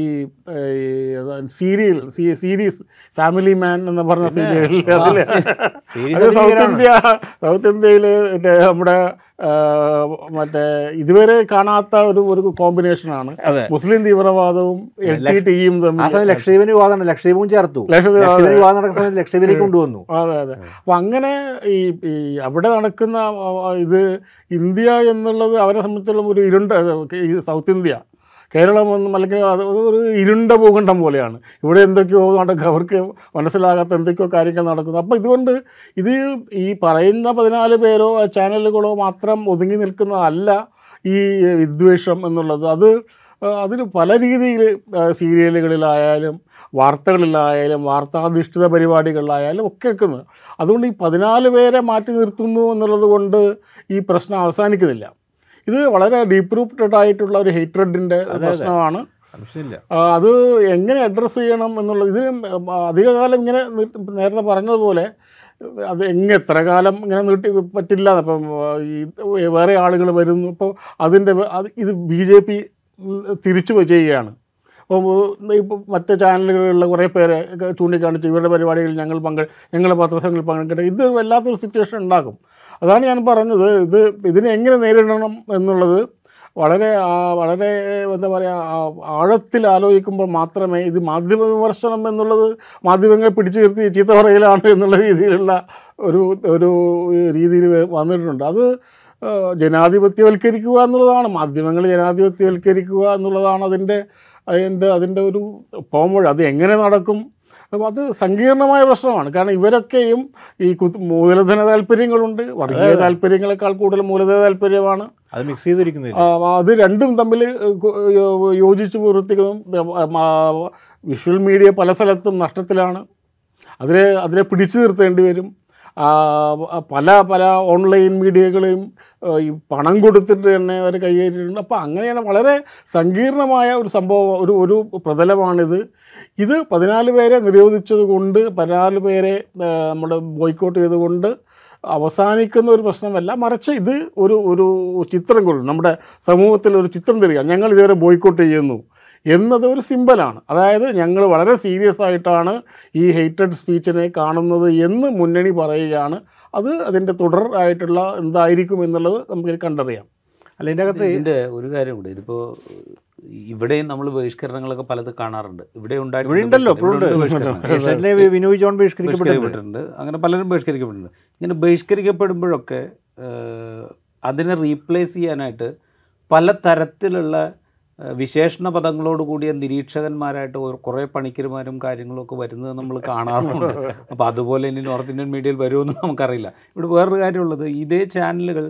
സീരിയൽ സീരീസ് ഫാമിലി മാൻ എന്ന് പറഞ്ഞ സീരിയൽ അതിൽ Series അത് സൗത്ത് ഭീകരമാണ്. ഇന്ത്യ സൗത്ത് ഇന്ത്യയിൽ നമ്മുടെ ആ, മറ്റേ ഇതുവരെ കാണാത്ത ഒരു ഒരു കോമ്പിനേഷനാണ് അതെ മുസ്ലിം തീവ്രവാദവും എൽ ടി ടിയും ആ തമ്മിൽ സമയം ലക്ഷദ്വീപിന് വിവാദമാണ് ലക്ഷദ്വീപും ചേർത്തു ലക്ഷദ്വീപ് ലക്ഷദ്വീപ് വിവാദം നടക്കുന്ന സമയത്ത് ലക്ഷദ്വീപിലേക്ക് കൊണ്ടുവന്നു അതെ അതെ അപ്പം അങ്ങനെ ഈ ഈ അവിടെ നടക്കുന്ന ആ, ആ, ഇത് ഇന്ത്യ എന്നുള്ളത് അവരെ സംബന്ധിച്ചുള്ള ഒരു ഇരുണ്ട ഈ സൗത്ത് ഇന്ത്യ കേരളം ഒന്നും അല്ലെങ്കിൽ അത് ഒരു ഇരുണ്ട ഭൂഖണ്ഡം പോലെയാണ് ഇവിടെ എന്തൊക്കെയോ നടക്കുക അവർക്ക് മനസ്സിലാകാത്ത എന്തൊക്കെയോ കാര്യങ്ങൾ നടക്കുന്നു അപ്പോൾ ഇതുകൊണ്ട് ഇത് ഈ പറയുന്ന പതിനാല് പേരോ ആ ചാനലുകളോ മാത്രം ഒതുങ്ങി നിൽക്കുന്നതല്ല ഈ വിദ്വേഷം എന്നുള്ളത് അത് ആ, അതിന് പല രീതിയിൽ സീരിയലുകളിലായാലും വാർത്തകളിലായാലും വാർത്താധിഷ്ഠിത പരിപാടികളിലായാലും ഒക്കെ വെക്കുന്നത് അതുകൊണ്ട് ഈ പതിനാല് പേരെ മാറ്റി നിർത്തുന്നു എന്നുള്ളത് കൊണ്ട് ഈ പ്രശ്നം അവസാനിക്കുന്നില്ല ഇത് വളരെ ഡീപ്പ് റൂട്ടഡ് ആയിട്ടുള്ള ഒരു ഹേറ്റ്രഡിൻ്റെ പ്രശ്നമാണ് സംശയമില്ല ആ, അത് എങ്ങനെ അഡ്രസ്സ് ചെയ്യണം എന്നുള്ളത് ഇത് അധികകാലം ഇങ്ങനെ നി- നേരത്തെ പറഞ്ഞതുപോലെ അത് എങ്ങനെ എത്ര കാലം ഇങ്ങനെ നീട്ടി പറ്റില്ല അപ്പം ആ, ഈ വേറെ ആളുകൾ വരുന്നു ഇപ്പോൾ അതിൻ്റെ വ- അത് ഇത് ബി ജെ പി തിരിച്ചു ചെയ്യുകയാണ് അപ്പോൾ ഇപ്പോൾ മറ്റ് ചാനലുകളിലുള്ള കുറേ പേരെ ഒക്കെ ചൂണ്ടിക്കാണിച്ച് ഇവരുടെ പരിപാടികളിൽ ഞങ്ങൾ പങ്കെ ഞങ്ങളുടെ പത്രസംഘങ്ങളിൽ പങ്കെടുക്കട്ടെ ഇത് വല്ലാത്തൊരു സിറ്റുവേഷൻ ഉണ്ടാക്കും അതാണ് ഞാൻ പറഞ്ഞത് ഇത് ഇതിനെ എങ്ങനെ നേരിടണം എന്നുള്ളത് വളരെ ആ, വളരെ എന്താ പറയുക ആഴത്തിൽ ആലോചിക്കുമ്പോൾ മാത്രമേ ഇത് മാധ്യമ വിമർശനം എന്നുള്ളത് മാധ്യമങ്ങളെ പിടിച്ചു നിർത്തി ചീത്ത പറയലാണ് എന്നുള്ള രീതിയിലുള്ള ഒരു ഒരു രീതിയിൽ വന്നിട്ടുണ്ട് അത് ആ, ജനാധിപത്യവൽക്കരിക്കുക എന്നുള്ളതാണ് മാധ്യമങ്ങൾ ജനാധിപത്യവൽക്കരിക്കുക എന്നുള്ളതാണ് അതിൻ്റെ അതിൻ്റെ അതിൻ്റെ ഒരു പോംവഴി അത് എങ്ങനെ നടക്കും അപ്പോൾ അത് സങ്കീർണമായ പ്രശ്നമാണ് കാരണം ഇവരൊക്കെയും ഈ കുത്ത് മൂലധന താല്പര്യങ്ങളുണ്ട് വർഗീയ താല്പര്യങ്ങളെക്കാൾ കൂടുതൽ മൂലധന താല്പര്യമാണ് അത് മിക്സ് ചെയ്തിരിക്കുന്നില്ല ആ, അത് രണ്ടും തമ്മിൽ യോജിച്ച് പ്രവർത്തിക്കുന്നതും വിഷ്വൽ മീഡിയ പല സ്ഥലത്തും നഷ്ടത്തിലാണ് അതിനെ അതിനെ പിടിച്ചു നിർത്തേണ്ടി വരും ആ, പല പല ഓൺലൈൻ മീഡിയകളെയും ആ, ഈ പണം കൊടുത്തിട്ട് തന്നെ അവർ കൈകാര്യമുണ്ട് അപ്പോൾ അങ്ങനെയാണ് വളരെ സങ്കീർണമായ ഒരു സംഭവം ഒരു ഒരു പ്രതലമാണിത് ഇത് പതിനാല് പേരെ നിരോധിച്ചത് കൊണ്ട് പതിനാല് പേരെ ആ, നമ്മുടെ ബോയ്ക്കോട്ട് ചെയ്തുകൊണ്ട് അവസാനിക്കുന്ന ഒരു പ്രശ്നമല്ല മറിച്ച് ഇത് ഒരു ഒരു ചിത്രം കൊടുക്കും നമ്മുടെ സമൂഹത്തിൽ ഒരു ചിത്രം തരിക ഞങ്ങൾ ഇതുവരെ ബോയ്ക്കോട്ട് ചെയ്യുന്നു എന്നത് ഒരു സിമ്പലാണ് അതായത് ഞങ്ങൾ വളരെ സീരിയസ് ആയിട്ടാണ് ഈ ഹെയ്റ്റഡ് സ്പീച്ചിനെ കാണുന്നത് എന്ന് മുന്നണി പറയുകയാണ് അത് അതിൻ്റെ തുടർ ആയിട്ടുള്ള എന്തായിരിക്കും എന്നുള്ളത് നമുക്ക് കണ്ടറിയാം അല്ല ഇതിൻ്റെ അകത്ത് ഇതിൻ്റെ ഒരു കാര്യമുണ്ട് ഇതിപ്പോൾ ഇവിടെയും നമ്മൾ ബഹിഷ്കരണങ്ങളൊക്കെ പലത് കാണാറുണ്ട് ഇവിടെ ഇവിടെ ഉണ്ടല്ലോ ഇപ്പോഴും ഏഷ്യാനെറ്റിലെ വിനോയ് ജോൺ ബഹിഷ്കരിക്കപ്പെട്ടിട്ടുണ്ട് ബഹിഷ്കരിക്കപ്പെട്ടിട്ടുണ്ട് അങ്ങനെ പലരും ബഹിഷ്കരിക്കപ്പെട്ടിട്ടുണ്ട് ഇങ്ങനെ ബഹിഷ്കരിക്കപ്പെടുമ്പോഴൊക്കെ ഏഹ്, അതിനെ റീപ്ലേസ് ചെയ്യാനായിട്ട് പല തരത്തിലുള്ള ഏഹ്, വിശേഷണ പദങ്ങളോട് കൂടിയ നിരീക്ഷകന്മാരായിട്ട് ഒരു- കുറേ പണിക്കരുമാരും കാര്യങ്ങളും ഒക്കെ വരുന്നത് നമ്മൾ കാണാറുണ്ട് അപ്പോൾ അതുപോലെ ഇനി നോർത്ത് ഇന്ത്യൻ മീഡിയയിൽ വരുമെന്ന് നമുക്കറിയില്ല ഇവിടെ വേറൊരു കാര്യമുള്ളത് ഇതേ ചാനലുകൾ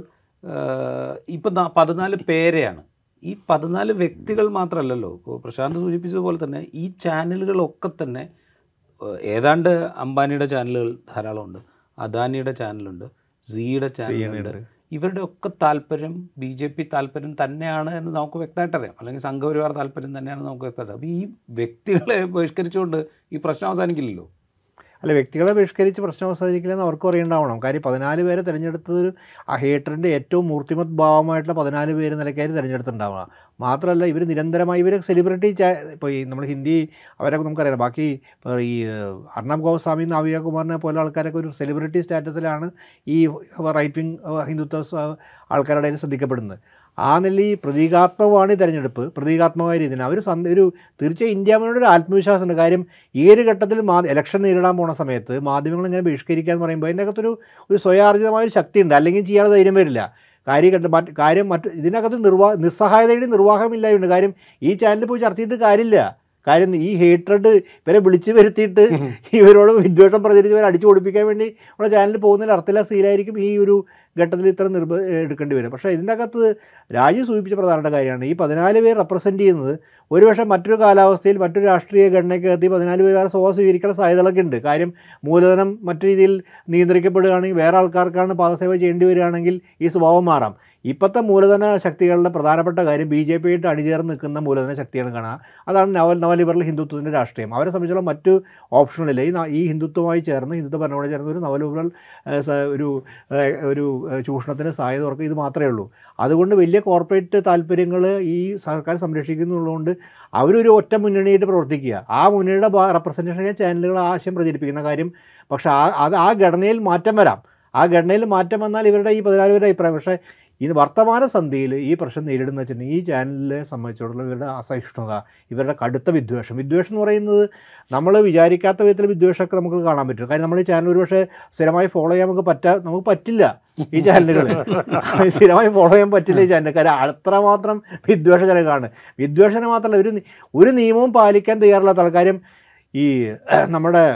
ഇപ്പം പതിനാല് പേരെയാണ് ഈ പതിനാല് വ്യക്തികൾ മാത്രമല്ലല്ലോ ഇപ്പോൾ പ്രശാന്ത് സൂചിപ്പിച്ചതുപോലെ തന്നെ ഈ ചാനലുകളൊക്കെ തന്നെ ഏഹ് ഏതാണ്ട് അംബാനിയുടെ ചാനലുകൾ ധാരാളമുണ്ട് അദാനിയുടെ ചാനലുണ്ട് സിയുടെ ചാനലുണ്ട് ഇവരുടെ ഒക്കെ താല്പര്യം ബി ജെ പി താല്പര്യം തന്നെയാണ് എന്ന് നമുക്ക് വ്യക്തമായിട്ട് അറിയാം അല്ലെങ്കിൽ സംഘപരിവാർ താല്പര്യം തന്നെയാണ് നമുക്ക് വ്യക്തമായിട്ട് അപ്പോൾ ഈ വ്യക്തികളെ ബഹിഷ്കരിച്ചുകൊണ്ട് ഈ പ്രശ്നം അവസാനിക്കില്ലല്ലോ അല്ല വ്യക്തികളെ ബഹിഷ്കരിച്ച് പ്രശ്നം അവസാനിക്കില്ലെന്ന് അവർക്കും അറിയണ്ടാവണം കാര്യം പതിനാല് പേരെ തിരഞ്ഞെടുത്തത് ഒരു ആ ഹേറ്ററിൻ്റെ ഏറ്റവും മൂർത്തിമത് ഭാവമായിട്ടുള്ള പതിനാല് പേര് നിലയ്ക്കാർ തിരഞ്ഞെടുത്തിട്ടുണ്ടാവുക മാത്രമല്ല ഇവർ നിരന്തരമായി ഇവർ സെലിബ്രിറ്റി ഇപ്പോൾ ഈ നമ്മൾ ഹിന്ദി അവരൊക്കെ നമുക്കറിയാം ബാക്കി ഇപ്പോൾ ഈ ഏഹ്, അർണബ് ഗോസ്വാമി നാവിക കുമാറിനെ പോലെ ആൾക്കാരൊക്കെ ഒരു സെലിബ്രിറ്റി സ്റ്റാറ്റസിലാണ് ഈ റൈറ്റ് വിങ് ഹിന്ദുത്വ സ- ആൾക്കാരുടെ ഇടയിൽ ശ്രദ്ധിക്കപ്പെടുന്നത് ആ നിലയിൽ പ്രതീകാത്മകമാണ് ഈ തെരഞ്ഞെടുപ്പ് പ്രതീകാത്മകമായ രീതിയിൽ അവർ സന്ദ ഒരു തീർച്ചയായും ഇന്ത്യ മുന്നോട്ട് ഒരു ആത്മവിശ്വാസമുണ്ട് കാര്യം ഈ ഒരു ഘട്ടത്തിൽ മാ ഇലക്ഷൻ നേരിടാൻ പോണ സമയത്ത് മാധ്യമങ്ങൾ ഇങ്ങനെ ബഹിഷ്കരിക്കുക എന്ന് പറയുമ്പോൾ അതിൻ്റെ അകത്തൊരു ഒരു സ്വയാർജിതമായ ഒരു ശക്തിയുണ്ട് അല്ലെങ്കിൽ ചെയ്യാൻ ധൈര്യം വരില്ല കാര്യം കണ്ട് മറ്റ് കാര്യം മറ്റ് ഇതിനകത്ത് നിർവാ നിസ്സഹായതയുടെ നിർവാഹമില്ലായുണ്ട് കാര്യം ഈ ചാനലിൽ പോയി ചർച്ച ചെയ്തിട്ട് കാര്യമില്ല കാര്യം ഈ ഹേറ്റഡ് ഇവരെ വിളിച്ചു വരുത്തിയിട്ട് ഇവരോട് വിദ്വേഷം പ്രചരിച്ച് ഇവരെ അടിച്ചു കൊടുപ്പിക്കാൻ വേണ്ടി ഉള്ള ചാനലിൽ പോകുന്നതിൽ അർത്ഥമില്ല സീലായിരിക്കും ഈ ഒരു ഘട്ടത്തിൽ ഇത്ര നിർബ എടുക്കേണ്ടി വരും പക്ഷേ ഇതിൻ്റെ അകത്ത് രാജ്യം സൂചിപ്പിച്ച പ്രധാനപ്പെട്ട കാര്യമാണ് ഈ പതിനാല് പേർ റെപ്രസെൻറ്റ് ചെയ്യുന്നത് ഒരുപക്ഷെ മറ്റൊരു കാലാവസ്ഥയിൽ മറ്റൊരു രാഷ്ട്രീയ ഘടനയ്ക്ക് എത്തി പതിനാല് പേർ ആ സ്വഭാവം സ്വീകരിക്കുന്ന സാധ്യതകളൊക്കെ ഉണ്ട് കാര്യം മൂലധനം മറ്റു രീതിയിൽ നിയന്ത്രിക്കപ്പെടുകയാണെങ്കിൽ വേറെ ആൾക്കാർക്കാണ് പാദസേവ ചെയ്യേണ്ടി വരികയാണെങ്കിൽ ഈ സ്വഭാവം മാറാം ഇപ്പോഴത്തെ മൂലധന ശക്തികളുടെ പ്രധാനപ്പെട്ട കാര്യം ബി ജെ പി ആയിട്ട് അണിചേർന്ന് നിൽക്കുന്ന മൂലധന ശക്തിയാണ് കാണുക അതാണ് നവ നവലിബറൽ ഹിന്ദുത്വത്തിൻ്റെ രാഷ്ട്രീയം അവരെ സംബന്ധിച്ചോളം മറ്റു ഓപ്ഷനില്ല ഈ ന- ഈ ഹിന്ദുത്വമായി ചേർന്ന് ഹിന്ദുത്വ ഭരണകൂടം ചേർന്ന് ഒരു നവലിബറൽ ഏഹ്, സ- ഒരു ഏഹ്, ഒരു ഏഹ്, ചൂഷണത്തിന് സാധ്യത തുറക്കുക ഇത് മാത്രമേ ഉള്ളൂ അതുകൊണ്ട് വലിയ കോർപ്പറേറ്റ് താല്പര്യങ്ങൾ ഈ സർക്കാർ സംരക്ഷിക്കുന്നുള്ളതുകൊണ്ട് അവരൊരു ഒറ്റ മുന്നണിയായിട്ട് പ്രവർത്തിക്കുക ആ മുന്നണിയുടെ റെപ്രസെൻറ്റേഷൻ ചാനലുകൾ ആ ആശയം പ്രചരിപ്പിക്കുന്ന കാര്യം പക്ഷേ ആ അത് ആ ഘടനയിൽ മാറ്റം വരാം ആ ഘടനയിൽ മാറ്റം വന്നാൽ ഇവരുടെ ഈ പതിനാല് പേരുടെ അഭിപ്രായം പക്ഷേ ഇത് വർത്തമാന സന്ധിയിൽ ഈ പ്രശ്നം നേരിടുന്ന വെച്ചിട്ടുണ്ടെങ്കിൽ ഈ ചാനലിനെ സംബന്ധിച്ചിടത്തോളം ഇവരുടെ അസഹിഷ്ണുത ഇവരുടെ കടുത്ത വിദ്വേഷം വിദ്വേഷം എന്ന് പറയുന്നത് നമ്മൾ വിചാരിക്കാത്ത വിധത്തിൽ വിദ്വേഷമൊക്കെ നമുക്ക് കാണാൻ പറ്റും കാര്യം നമ്മൾ ഈ ചാനൽ ഒരുപക്ഷെ സ്ഥിരമായി ഫോളോ ചെയ്യാൻ നമുക്ക് പറ്റാ നമുക്ക് പറ്റില്ല ഈ ചാനലുകൾ സ്ഥിരമായി ഫോളോ ചെയ്യാൻ പറ്റില്ല ഈ ചാനൽ കാര്യം അത്രമാത്രം വിദ്വേഷജനകമാണ് വിദ്വേഷനെ മാത്രമല്ല ഒരു നി- ഒരു നിയമവും പാലിക്കാൻ തയ്യാറില്ലാത്ത ആൾക്കാരും ഈ നമ്മുടെ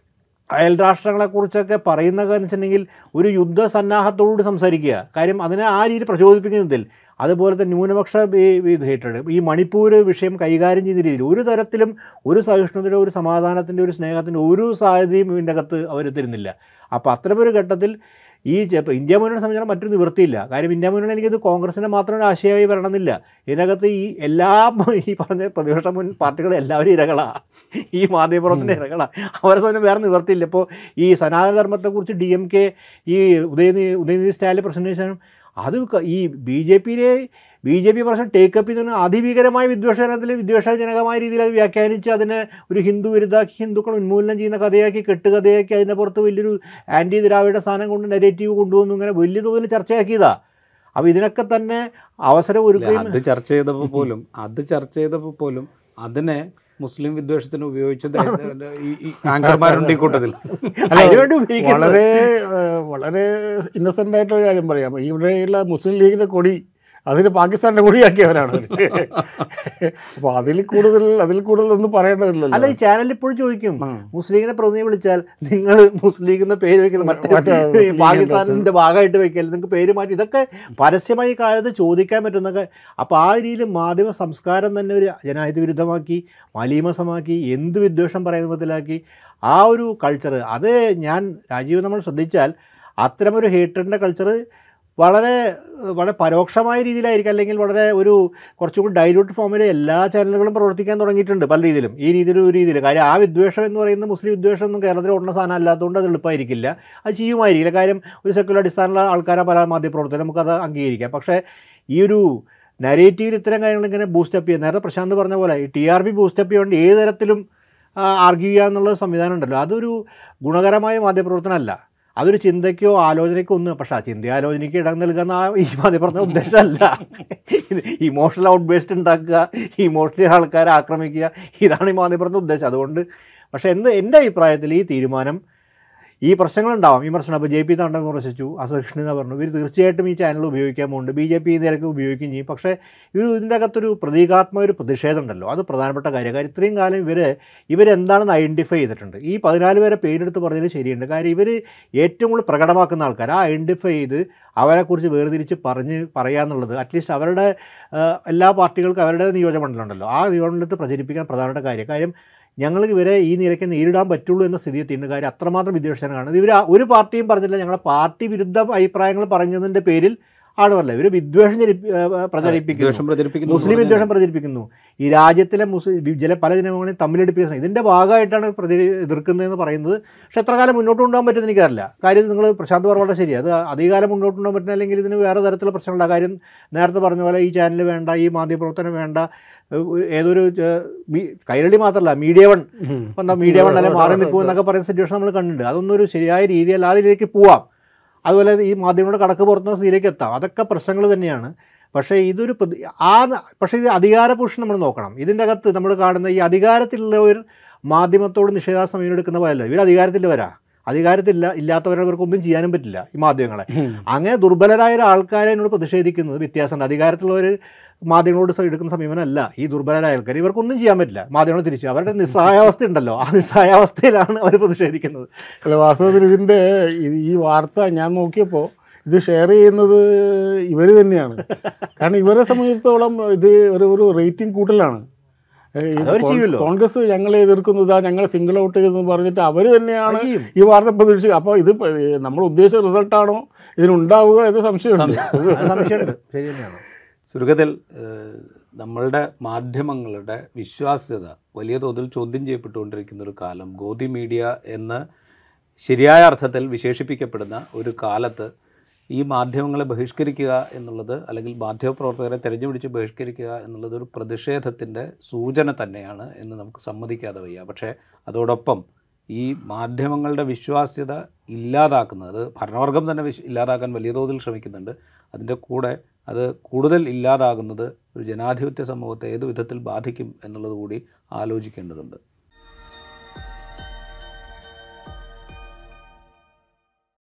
അയൽ രാഷ്ട്രങ്ങളെക്കുറിച്ചൊക്കെ പറയുന്നതെന്ന് വെച്ചിട്ടുണ്ടെങ്കിൽ ഒരു യുദ്ധസന്നാഹത്തോടുകൂടി സംസാരിക്കുക കാര്യം അതിനെ ആ രീതിയിൽ പ്രചോദിപ്പിക്കുന്നതിൽ അതുപോലത്തെ ന്യൂനപക്ഷ ഹേറ്റഡ് ഈ മണിപ്പൂർ വിഷയം കൈകാര്യം ചെയ്യുന്ന രീതിയിൽ ഒരു തരത്തിലും ഒരു സഹിഷ്ണുതയുടെ ഒരു സമാധാനത്തിൻ്റെ ഒരു സ്നേഹത്തിൻ്റെ ഒരു സാധ്യതയും ഇതിൻ്റെ അകത്ത് അവർ തരുന്നില്ല അപ്പോൾ അത്തരമൊരു ഘട്ടത്തിൽ ഈ ചെ- ഇപ്പം ഇന്ത്യ മുന്നണിയെ സംബന്ധിച്ചാൽ മറ്റൊരു നിവൃത്തിയില്ല കാര്യം ഇന്ത്യ മുന്നണി എനിക്കത് കോൺഗ്രസിൻ്റെ മാത്രം ഒരു ആശയമായി വരണമെന്നില്ല ഇതിനകത്ത് ഈ എല്ലാ ഈ പറഞ്ഞ പ്രതിപക്ഷ മുൻ പാർട്ടികൾ എല്ലാവരും ഇരകളാണ് ഈ മാധ്യമപ്രവർത്തന ഇരകളാണ് അവരെ സംബന്ധിച്ച് വേറെ നിവൃത്തിയില്ല ഇപ്പോൾ ഈ സനാതനധർമ്മത്തെക്കുറിച്ച് ഡി എം കെ ഈ ഉദയനിധി ഉദയനിധി സ്റ്റാലിൻ പ്രസൻറ്റേഷൻ അത് ക- ഈ ബി ജെ പിയിലെ ബി ജെ പി പ്രശ്നം ടേക്കപ്പ് ചെയ്യുന്ന അതിഭീകരമായ വിദ്വേഷനത്തിൽ വിദ്വേഷജനകമായ രീതിയിൽ അത് വ്യാഖ്യാനിച്ച് അതിനെ ഒരു ഹിന്ദു വിരുദ്ധാക്കി ഹിന്ദുക്കൾ ഉന്മൂലനം ചെയ്യുന്ന കഥയാക്കി കെട്ടുകഥയാക്കി അതിൻ്റെ പുറത്ത് വലിയൊരു ആൻറ്റി ദ്രാവിഡ സാധനം കൊണ്ട് നെഗറ്റീവ് കൊണ്ടുവന്നു ഇങ്ങനെ വലിയ തോതിൽ ചർച്ചയാക്കിയതാ അപ്പോൾ ഇതിനൊക്കെ തന്നെ അവസരം അല്ല, ഒരുക്കുകയും അത് ചർച്ച ചെയ്തപ്പോൾ പോലും അത് ചർച്ച ചെയ്തപ്പോൾ പോലും അതിനെ മുസ്ലിം വിദ്വേഷത്തിന് ഉപയോഗിച്ചത് ഈ ഈ ആങ്കർമാരുണ്ട് ഈ കൂട്ടത്തിൽ അതിനുവേണ്ടി ഉപയോഗിക്കുന്നത് വളരെ ഏഹ്, വളരെ ഇന്നസെൻ്റ് ആയിട്ടൊരു കാര്യം പറയാം ഇവിടെയുള്ള മുസ്ലിം ലീഗിൻ്റെ കൊടി അതിന് പാകിസ്ഥാൻ്റെ കൊടിയാക്കിയവരാണ് അവർ അപ്പോൾ അതിൽ കൂടുതൽ അതിൽ കൂടുതൽ ഒന്നും അല്ല പറയേണ്ടതില്ലല്ലോ ഈ ചാനൽ ഇപ്പോഴും ചോദിക്കും ആ. മുസ്ലിങ്ങിനെ പ്രതിനിധി വിളിച്ചാൽ നിങ്ങൾ മുസ്ലിം എന്ന പേര് വെക്കുന്നത് മറ്റേ മറ്റേ മുസ്ലിം പാകിസ്ഥാനിന്റെ ഭാഗമായിട്ട് വെക്കൽ നിങ്ങൾക്ക് പേര് മാറ്റി ഇതൊക്കെ പരസ്യമായി ഈ കാലത്ത് ചോദിക്കാൻ പറ്റുന്നൊക്കെ അപ്പോൾ ആ രീതിയിൽ മാധ്യമ സംസ്കാരം തന്നെ ഒരു ജനാധിപത്യ വിരുദ്ധമാക്കി മലീമസമാക്കി എന്ത് വിദ്വേഷം പറയുന്ന വിധത്തിലാക്കി ആ ഒരു കൾച്ചർ അത് ഞാൻ രാജീവ് നമ്മൾ ശ്രദ്ധിച്ചാൽ അത്തരമൊരു ഹേറ്ററിൻ്റെ കൾച്ചർ വളരെ വളരെ പരോക്ഷമായ രീതിയിലായിരിക്കും അല്ലെങ്കിൽ വളരെ ഒരു കുറച്ചുകൂടി ഡൈലൂട്ട് ഫോമിൽ എല്ലാ ചാനലുകളും പ്രവർത്തിക്കാൻ തുടങ്ങിയിട്ടുണ്ട് പല രീതിയിലും ഈ രീതിയിൽ ഒരു രീതിയിൽ കാര്യം ആ വിദ്വേഷം എന്ന് പറയുന്നത് മുസ്ലിം വിദ്വേഷം ഒന്നും കേരളത്തിൽ ഓടുന്ന സാധനം അല്ലാത്തതുകൊണ്ട് അത് എളുപ്പമായിരിക്കില്ല അത് ചെയ്യുമായിരിക്കില്ല കാര്യം ഒരു സെക്കുലർ അടിസ്ഥാനമുള്ള ആൾക്കാരെ പല മാധ്യമപ്രവർത്തനം നമുക്കത് അംഗീകരിക്കാം പക്ഷേ ഈ ഒരു നരേറ്റീവിൽ ഇത്തരം കാര്യങ്ങൾ ഇങ്ങനെ ബൂസ്റ്റപ്പ് ചെയ്യുക നേരത്തെ പ്രശാന്ത് പറഞ്ഞ പോലെ ഈ ടി ആർ പി ബൂസ്റ്റപ്പ് ചെയ്യുകൊണ്ട് ഏത് തരത്തിലും ആർഗ്യൂ ചെയ്യുക എന്നുള്ള സംവിധാനം ഉണ്ടല്ലോ അതൊരു ഗുണകരമായ മാധ്യമപ്രവർത്തനമല്ല അതൊരു ചിന്തയ്ക്കോ ആലോചനയ്ക്കോ ഒന്ന് പക്ഷേ ആ ചിന്ത ആലോചനയ്ക്ക് ഇടം നൽകുന്ന ആ ഈ മാധ്യമപ്രവർത്തന ഉദ്ദേശമല്ല ഇത് ഇമോഷണൽ ഔട്ട് ബേസ്റ്റ് ഉണ്ടാക്കുക ഇമോഷണലി ആൾക്കാരെ ആക്രമിക്കുക ഇതാണ് ഈ മാധ്യമപ്രവർത്തന ഉദ്ദേശം അതുകൊണ്ട് പക്ഷേ എന്ത് എൻ്റെ അഭിപ്രായത്തിൽ ഈ തീരുമാനം ഈ പ്രശ്നങ്ങളുണ്ടാവും ഈ പ്രശ്നം അപ്പോൾ ജെ പി തണ്ടം വിമർശിച്ചു അസഹിഷ്ണു എന്ന് പറഞ്ഞു ഇവർ തീർച്ചയായിട്ടും ഈ ചാനൽ ഉപയോഗിക്കാൻ പോകുന്നുണ്ട് ബി ജെ പി ഇതിലൊക്കെ ഉപയോഗിക്കുകയും ചെയ്യും പക്ഷേ ഇത് ഇതിൻ്റെ അകത്തൊരു പ്രതീകാത്മക ഒരു പ്രതിഷേധം ഉണ്ടല്ലോ അത് പ്രധാനപ്പെട്ട കാര്യം കാര്യം ഇത്രയും കാലം ഇവർ ഇവരെന്താണെന്ന് ഐഡൻറ്റിഫൈ ചെയ്തിട്ടുണ്ട് ഈ പതിനാല് പേരെ പേരെടുത്ത് പറഞ്ഞതിൽ ശരിയുണ്ട് കാര്യം ഇവർ ഏറ്റവും കൂടുതൽ പ്രകടമാക്കുന്ന ആൾക്കാർ ആ ഐഡൻറ്റിഫൈ ചെയ്ത് അവരെക്കുറിച്ച് വേർതിരിച്ച് പറഞ്ഞ് പറയാന്നുള്ളത് അറ്റ്ലീസ്റ്റ് അവരുടെ ആ, എല്ലാ പാർട്ടികൾക്കും അവരുടെ നിയോജകമണ്ഡലമുണ്ടല്ലോ ആ നിയോജകമണ്ഡലത്തിൽ പ്രചരിപ്പിക്കാൻ പ്രധാനപ്പെട്ട കാര്യം കാര്യം ഞങ്ങൾക്ക് ഇവരെ ഈ നിലയ്ക്ക് നേരിടാൻ പറ്റുള്ളൂ എന്ന സ്ഥിതി എത്തിയിട്ടുണ്ട് കാര്യം അത്രമാത്രം വിദ്വേഷനാണ് ഇവർ ഒരു പാർട്ടിയും പറഞ്ഞില്ല ഞങ്ങളെ പാർട്ടി വിരുദ്ധ അഭിപ്രായങ്ങൾ പറഞ്ഞതിൻ്റെ പേരിൽ ആണ് പറഞ്ഞത് ഇവർ വിദ്വേഷം ജനിപ്പി- ആ, പ്രചരിപ്പിക്കുന്നു വിദ്വേഷം പ്രചരിപ്പിക്കുന്നു മുസ്ലിം വിദ്വേഷം പ്രചരിപ്പിക്കുന്നു ഈ രാജ്യത്തിലെ മുസ്ലിം ചില പല ജനങ്ങളെയും തമ്മിലടിപ്പിക്കുന്ന ഇതിൻ്റെ ഭാഗമായിട്ടാണ് പ്രചരി എതിർക്കുന്നതെന്ന് പറയുന്നത് പക്ഷെ എത്ര കാലം മുന്നോട്ട് കൊണ്ടുപോകാൻ പറ്റുമെന്ന് എനിക്കറിയില്ല കാര്യം നിങ്ങൾ പ്രശാന്ത് പറഞ്ഞ ശരി അത് അധികകാലം മുന്നോട്ട് കൊണ്ടുപോകാൻ പറ്റില്ല അല്ലെങ്കിൽ ഇതിന് വേറെ തരത്തിലുള്ള പ്രശ്നമുള്ള കാര്യം നേരത്തെ പറഞ്ഞ പോലെ ഈ ചാനൽ വേണ്ട ഈ മാധ്യമപ്രവർത്തനം വേണ്ട ഏഹ് ഏതൊരു ചെ- മീ- കൈരളി മാത്രമല്ല മീഡിയ വൺ ഇപ്പം എന്താ മീഡിയ വൺ അല്ലെങ്കിൽ മാറി നിൽക്കും എന്നൊക്കെ പറയുന്ന സിറ്റുവേഷൻ നമ്മൾ കണ്ടിട്ടുണ്ട് അതൊന്നും ഒരു ശരിയായ രീതിയല്ല ആ രീതിയിലേക്ക് പോവാം അതുപോലെ ഈ മാധ്യമങ്ങളുടെ കടക്ക് പുറത്തുന്ന സ്ഥിതിയിലേക്ക് എത്താം അതൊക്കെ പ്രശ്നങ്ങൾ തന്നെയാണ് പക്ഷേ ഇതൊരു പ്രതി- ആ പക്ഷേ ഇത് അധികാര പുരുഷൻ നമ്മൾ നോക്കണം ഇതിൻ്റെ അകത്ത് നമ്മൾ കാണുന്ന ഈ അധികാരത്തിലുള്ള ഒരു മാധ്യമത്തോട് നിഷേധാ സമയം എടുക്കുന്ന പോലെയല്ല ഇവർ അധികാരത്തിൽ വരാ അധികാരത്തില്ല ഇല്ലാത്തവരവർക്ക് ഒന്നും ചെയ്യാനും പറ്റില്ല ഈ മാധ്യമങ്ങളെ അങ്ങനെ ദുർബലരായ ഒരു ആൾക്കാരെ എന്നോട് പ്രതിഷേധിക്കുന്നത് വ്യത്യാസമുണ്ട് അധികാരത്തിലുള്ളവർ മാധ്യമങ്ങളോട് സ- എടുക്കുന്ന സമീപനമല്ല ഈ ദുർബലരായ ആൾക്കാർ ഇവർക്കൊന്നും ചെയ്യാൻ പറ്റില്ല മാധ്യമങ്ങൾ തിരിച്ചു അവരുടെ നിസ്സഹായാവസ്ഥ ഉണ്ടല്ലോ ആ നിസ്സഹായാവസ്ഥയിലാണ് അവർ പ്രതിഷേധിക്കുന്നത് അല്ല വാസ്തവത്തിൽ ഇതിൻ്റെ ഇത് ഈ വാർത്ത ഞാൻ നോക്കിയപ്പോൾ ഇത് ഷെയർ ചെയ്യുന്നത് ഇവർ തന്നെയാണ് കാരണം ഇവരെ സംബന്ധിച്ചിടത്തോളം ഇത് ഒരു ഒരു റേറ്റിംഗ് കൂട്ടലാണ് ഏ, ഈ അതവര് കോൺ- ചെയ്യുമല്ലോ. കോൺഗ്രസ് ഞങ്ങളെ എതിർക്കുന്നതാ ഞങ്ങളെ സിംഗിൾ ഔട്ട് ചെയ്തെന്ന് പറഞ്ഞിട്ട് അവർ തന്നെയാണ് അത് ചെയ്യും. ഈ വാർത്ത പ്രതീക്ഷിക്കുക അപ്പോൾ ഇത് പ- ഏ, നമ്മൾ ഉദ്ദേശിച്ച റിസൾട്ടാണോ ഇതിനുണ്ടാവുക എന്ന് സംശയമുണ്ട് അത് സംശയമുണ്ട് ശരി തന്നെയാണ് ചുരുക്കത്തിൽ ഏഹ്, നമ്മളുടെ മാധ്യമങ്ങളുടെ വിശ്വാസ്യത വലിയ തോതിൽ ചോദ്യം ചെയ്യപ്പെട്ടുകൊണ്ടിരിക്കുന്ന ഒരു കാലം ഗോതി മീഡിയ എന്ന് ശരിയായ അർത്ഥത്തിൽ വിശേഷിപ്പിക്കപ്പെടുന്ന ഒരു കാലത്ത് ഈ മാധ്യമങ്ങളെ ബഹിഷ്കരിക്കുക എന്നുള്ളത് അല്ലെങ്കിൽ മാധ്യമപ്രവർത്തകരെ തിരഞ്ഞുപിടിച്ച് ബഹിഷ്കരിക്കുക എന്നുള്ളത് ഒരു പ്രതിഷേധത്തിൻ്റെ സൂചന തന്നെയാണ് എന്ന് നമുക്ക് സമ്മതിക്കാതെ വയ്യ പക്ഷേ അതോടൊപ്പം ഈ മാധ്യമങ്ങളുടെ വിശ്വാസ്യത ഇല്ലാതാക്കുന്നത് അത് ഭരണവർഗം തന്നെ വിശ് ഇല്ലാതാക്കാൻ വലിയ തോതിൽ ശ്രമിക്കുന്നുണ്ട് അതിൻ്റെ കൂടെ അത് കൂടുതൽ ഇല്ലാതാകുന്നത് ഒരു ജനാധിപത്യ സമൂഹത്തെ ഏത് വിധത്തിൽ ബാധിക്കും എന്നുള്ളത് കൂടി ആലോചിക്കേണ്ടതുണ്ട്